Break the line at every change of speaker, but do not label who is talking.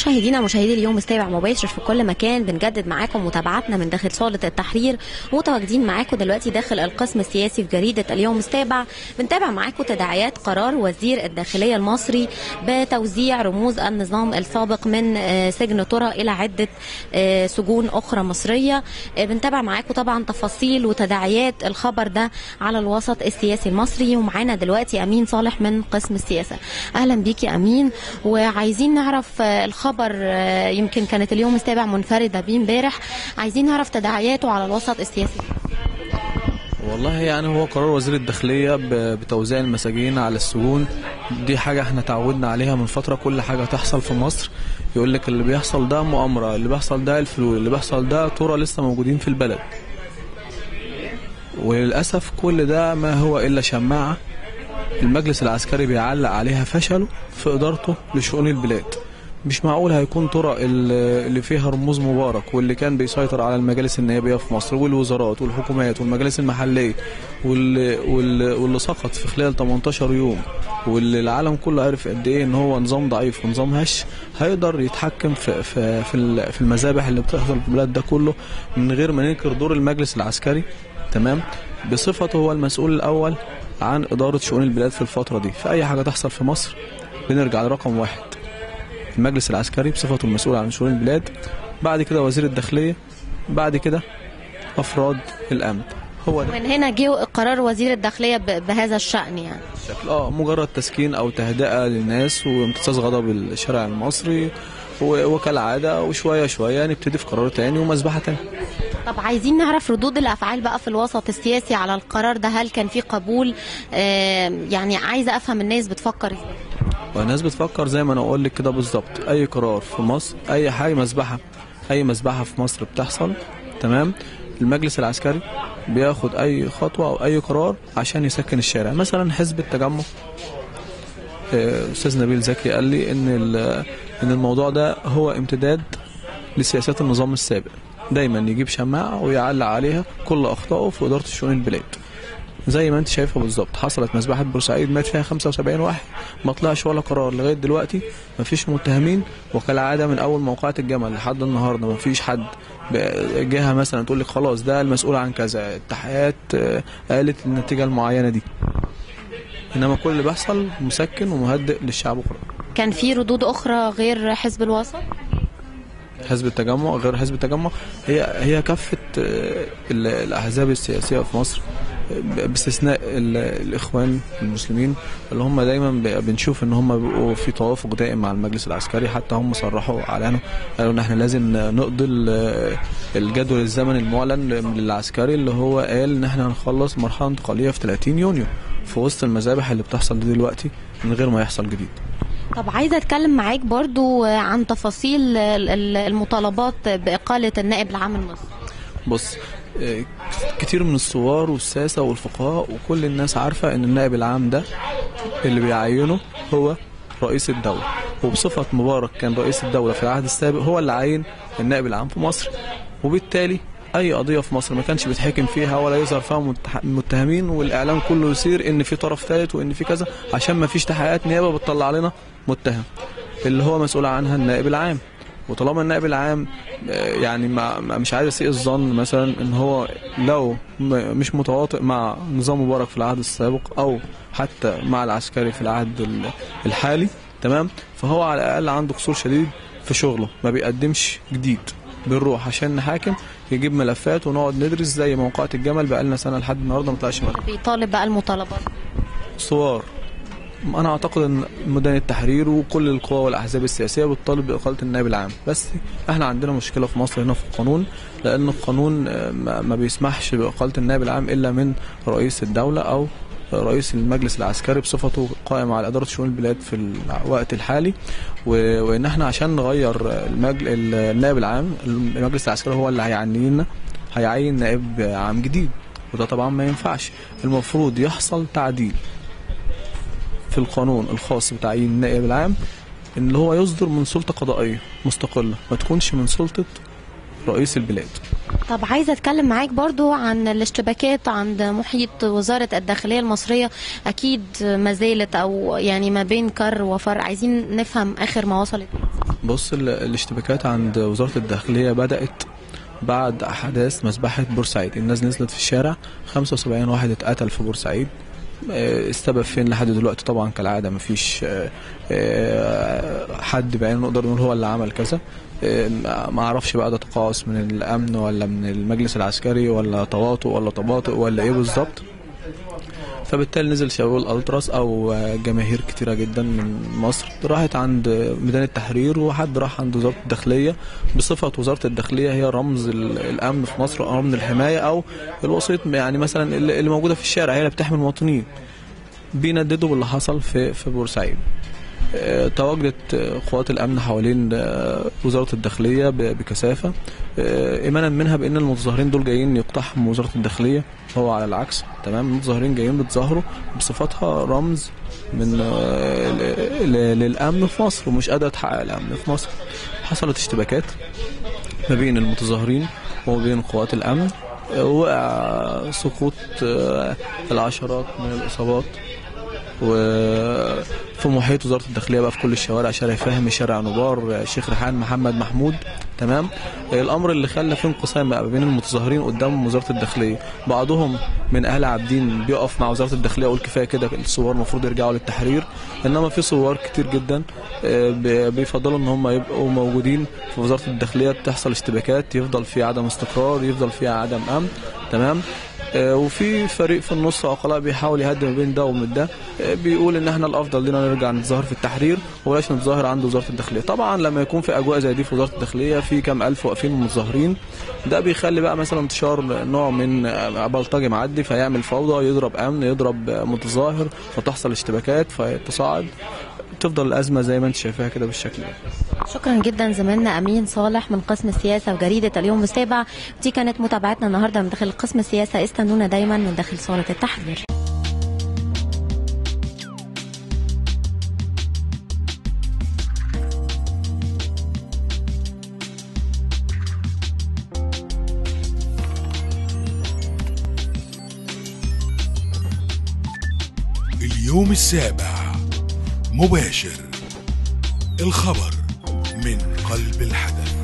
مشاهدينا مشاهدي اليوم السابع مباشر في كل مكان بنجدد معاكم متابعتنا من داخل صالة التحرير متواجدين معاكم دلوقتي داخل القسم السياسي في جريدة اليوم السابع بنتابع معاكم تداعيات قرار وزير الداخلية المصري بتوزيع رموز النظام السابق من آه، سجن طرى إلى عدة آه، سجون أخرى مصرية آه، بنتابع معاكم طبعا تفاصيل وتداعيات الخبر ده على الوسط السياسي المصري ومعانا دلوقتي أمين صالح من قسم السياسة أهلا بيكي أمين وعايزين نعرف آه، الخبر آه، يمكن كانت اليوم السابع منفردة بيه امبارح عايزين نعرف تداعياته على الوسط السياسي
والله يعني هو قرار وزير الداخلية ب- بتوزيع المساجين على السجون دي حاجة احنا تعودنا عليها من فترة كل حاجة تحصل في مصر يقول لك اللي بيحصل ده مؤامرة اللي بيحصل ده الفلول اللي بيحصل ده ترى لسه موجودين في البلد وللأسف كل ده ما هو إلا شماعة المجلس العسكري بيعلق عليها فشله في إدارته لشؤون البلاد مش معقول هيكون طرق ال- اللي فيها رموز مبارك واللي كان بيسيطر على المجالس النيابيه في مصر والوزارات والحكومات والمجالس المحليه واللي, واللي, واللي سقط في خلال 18 يوم واللي العالم كله عرف قد ايه ان هو نظام ضعيف ونظام هش هيقدر يتحكم في في في ال- في المذابح اللي بتحصل في البلاد ده كله من غير ما ننكر دور المجلس العسكري تمام بصفته هو المسؤول الاول عن اداره شؤون البلاد في الفتره دي في اي حاجه تحصل في مصر بنرجع لرقم واحد المجلس العسكري بصفته المسؤول عن شؤون البلاد بعد كده وزير الداخليه بعد كده افراد الامن هو ده
من هنا جه قرار وزير الداخلية ب- بهذا الشأن يعني
الشكل اه مجرد تسكين او تهدئه للناس وامتصاص غضب الشارع المصري و- وكالعاده وشويه شويه نبتدي في قرار تاني ومذبحه تاني
طب عايزين نعرف ردود الافعال بقى في الوسط السياسي على القرار ده هل كان في قبول آه يعني عايزه افهم الناس بتفكر ازاي
والناس بتفكر زي ما انا اقول لك كده بالظبط اي قرار في مصر اي حاجه مذبحه اي مذبحه في مصر بتحصل تمام المجلس العسكري بياخد اي خطوه او اي قرار عشان يسكن الشارع مثلا حزب التجمع آه، استاذ نبيل زكي قال لي ان ال- ان الموضوع ده هو امتداد لسياسات النظام السابق دايما يجيب شماعه ويعلق عليها كل اخطائه في اداره شؤون البلاد زي ما انت شايفه بالظبط حصلت مذبحه بورسعيد مات فيها 75 واحد ما طلعش ولا قرار لغايه دلوقتي ما فيش متهمين وكالعاده من اول موقعة الجمل لحد النهارده ما فيش حد ب- جهه مثلا تقول لك خلاص ده المسؤول عن كذا التحقيقات آه، قالت النتيجه المعينه دي انما كل اللي بيحصل مسكن ومهدئ للشعب كله
كان في ردود اخرى غير حزب الوسط
حزب التجمع غير حزب التجمع هي هي كافه آه، ال- الاحزاب السياسيه في مصر آه، باستثناء ال- الاخوان المسلمين اللي هم دايما ب- بنشوف ان هم بيبقوا في توافق دائم مع المجلس العسكري حتى هم صرحوا اعلنوا قالوا ان احنا لازم نقضي ال- الجدول الزمني المعلن للعسكري اللي هو قال ان احنا هنخلص مرحله انتقاليه في 30 يونيو في وسط المذابح اللي بتحصل دي دلوقتي من غير ما يحصل جديد
طب عايزه اتكلم معاك برضو عن تفاصيل ال- ال- المطالبات باقاله النائب العام المصري
بص آه، كتير من الثوار والساسة والفقهاء وكل الناس عارفة ان النائب العام ده اللي بيعينه هو رئيس الدولة وبصفة مبارك كان رئيس الدولة في العهد السابق هو اللي عين النائب العام في مصر وبالتالي اي قضية في مصر ما كانش بيتحكم فيها ولا يظهر فيها متح- متهمين والاعلام كله يصير ان في طرف ثالث وان في كذا عشان ما فيش تحقيقات نيابة بتطلع لنا متهم اللي هو مسؤول عنها النائب العام وطالما النائب العام آه، يعني ما ما- مش عايز اسيء الظن مثلا ان هو لو م- مش متواطئ مع نظام مبارك في العهد السابق او حتى مع العسكري في العهد ال- الحالي تمام فهو على الاقل عنده قصور شديد في شغله ما بيقدمش جديد بنروح عشان نحاكم يجيب ملفات ونقعد ندرس زي موقعة الجمل بقالنا سنه لحد النهارده ما طلعش ملف
بيطالب بقى المطالبات
صور انا اعتقد ان ميدان التحرير وكل القوى والاحزاب السياسيه بتطالب باقاله النائب العام بس احنا عندنا مشكله في مصر هنا في القانون لان القانون آه، ما ما بيسمحش باقاله النائب العام الا من رئيس الدوله او رئيس المجلس العسكري بصفته قائم على اداره شؤون البلاد في الوقت الحالي و- وان احنا عشان نغير المجل... النائب العام المجلس العسكري هو اللي هيعيننا هيعين نائب عام جديد وده طبعا ما ينفعش المفروض يحصل تعديل في القانون الخاص بتعيين النائب العام ان اللي هو يصدر من سلطه قضائيه مستقله ما تكونش من سلطه رئيس البلاد
طب عايزه اتكلم معاك برضو عن الاشتباكات عند محيط وزاره الداخليه المصريه اكيد ما زالت او يعني ما بين كر وفر عايزين نفهم اخر ما وصلت
بص ال- الاشتباكات عند وزارة الداخلية بدأت بعد أحداث مذبحة بورسعيد الناس نزلت في الشارع 75 واحد اتقتل في بورسعيد آه، السبب فين لحد دلوقتي طبعا كالعادة مفيش آه، آه، حد بعينه نقدر نقول هو اللي عمل كذا آه، ما اعرفش بقى ده تقاعس من الامن ولا من المجلس العسكري ولا تواطؤ ولا تباطؤ ولا ايه بالظبط فبالتالي نزل شباب الالتراس او آه، جماهير كتيره جدا من مصر راحت عند ميدان التحرير وحد راح عند وزاره الداخليه بصفه وزاره الداخليه هي رمز ال- الامن في مصر او رمز الحمايه او الوسيط يعني مثلا اللي اللي موجوده في الشارع هي اللي بتحمي المواطنين بينددوا باللي حصل في في بورسعيد آه، تواجدت آه، قوات الامن حوالين آه، وزاره الداخليه ب- بكثافه آه، ايمانا منها بان المتظاهرين دول جايين يقتحموا وزاره الداخليه هو على العكس تمام المتظاهرين جايين بيتظاهروا بصفتها رمز من آه، ل- ل- للامن في مصر ومش قادره تحقق الامن في مصر حصلت اشتباكات ما بين المتظاهرين وما بين قوات الامن آه، وقع سقوط آه، العشرات من الاصابات وفي محيط وزاره الداخليه بقى في كل الشوارع شارع فهمي شارع نبار شيخ ريحان محمد محمود تمام الامر اللي خلى في انقسام بقى بين المتظاهرين قدام وزاره الداخليه بعضهم من اهل عابدين بيقف مع وزاره الداخليه يقول كفايه كده الثوار المفروض يرجعوا للتحرير انما في ثوار كتير جدا آه، بي- بيفضلوا ان هم يبقوا موجودين في وزاره الداخليه تحصل اشتباكات يفضل في عدم استقرار يفضل في عدم امن تمام آه، وفي فريق في النص عقلاء بيحاول يهدي ما بين ده ومن ده آه، بيقول ان احنا الافضل لنا نرجع نتظاهر في التحرير وبلاش نتظاهر عند وزاره الداخليه طبعا لما يكون في اجواء زي دي في وزاره الداخليه في كام الف واقفين متظاهرين ده بيخلي بقى مثلا انتشار نوع من آه، بلطجي معدي فيعمل فوضى يضرب امن يضرب آه، متظاهر فتحصل اشتباكات فتصاعد تفضل الازمه زي ما انت شايفاها كده بالشكل ده
شكرا جدا زميلنا امين صالح من قسم السياسه وجريده اليوم السابع دي كانت متابعتنا النهارده من داخل قسم السياسه استنونا دايما من داخل صاله التحرير
اليوم السابع مباشر الخبر من قلب الحدث